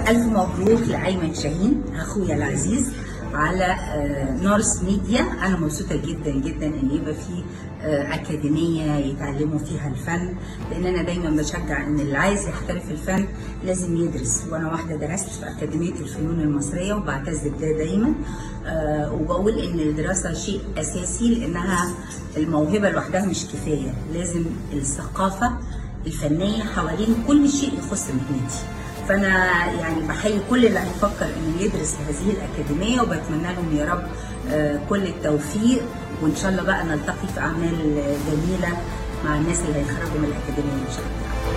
ألف مبروك لأيمن شاهين أخويا العزيز على آه، نورس ميديا أنا مبسوطة جدا جدا إن يبقى في آه، أكاديمية يتعلموا فيها الفن لأن أنا دايما بشجع إن اللي عايز يحترف الفن لازم يدرس وأنا واحدة درست في أكاديمية الفنون المصرية وبعتز بده دايما آه، وبقول إن الدراسة شيء أساسي لأنها الموهبة لوحدها مش كفاية لازم الثقافة الفنية حوالين كل شيء يخص مهنتي فانا يعني بحيي كل اللي هيفكر انه يدرس في هذه الاكاديميه وبتمنى لهم يا رب آه، كل التوفيق وان شاء الله بقى نلتقي في اعمال آه، جميله مع الناس اللي هيتخرجوا من الاكاديميه ان شاء الله